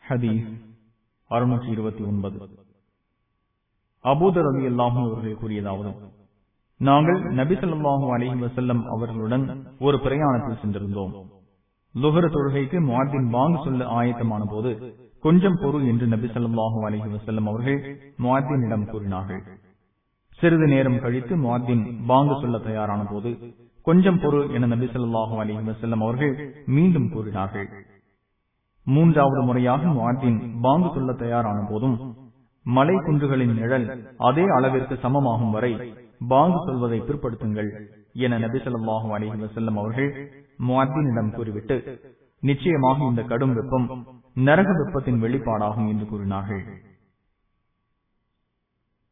ஹதீஸ் அறுநூற்றி இருபத்தி ஒன்பது அபூதர் அலி அல்லாஹும் அவர்கள் கூறியதாவது நாங்கள் நபி ஸல்லல்லாஹு அலைஹி வஸல்லம் அவர்களுடன் ஒரு பிரயாணத்தில் சென்றிருந்தோம் லுகர தொழுகைக்கு முஅத்தின் பாங்கு சொல்ல ஆயத்தமான போது கொஞ்சம் பொறு என்று நபி ஸல்லல்லாஹு அலைஹி வஸல்லம் அவர்கள் முஅத்தினிடம் கூறினார்கள் சிறிது நேரம் கழித்து முஅத்தின் பாங்கு சொல்ல தயாரான போது கொஞ்சம் பொறு என நபி ஸல்லல்லாஹு அலைஹி வஸல்லம் அவர்கள் மீண்டும் கூறினார்கள் மூன்றாவது முறையாக முஅத்தின் பாங்கு சொல்ல தயாரான போதும் மலை குன்றுகளின் நிழல் அதே அளவிற்கு சமமாகும் வரை பாங்கு சொல்வதை பிற்படுத்துங்கள் என நபி ஸல்லல்லாஹு அலைஹி வஸல்லம் அவர்கள் முஅத்தினிடம் கூறிவிட்டு நிச்சயமாக இந்த கடும் வெப்பம் நரக வெப்பத்தின் வெளிப்பாடாகும் என்று கூறினார்கள்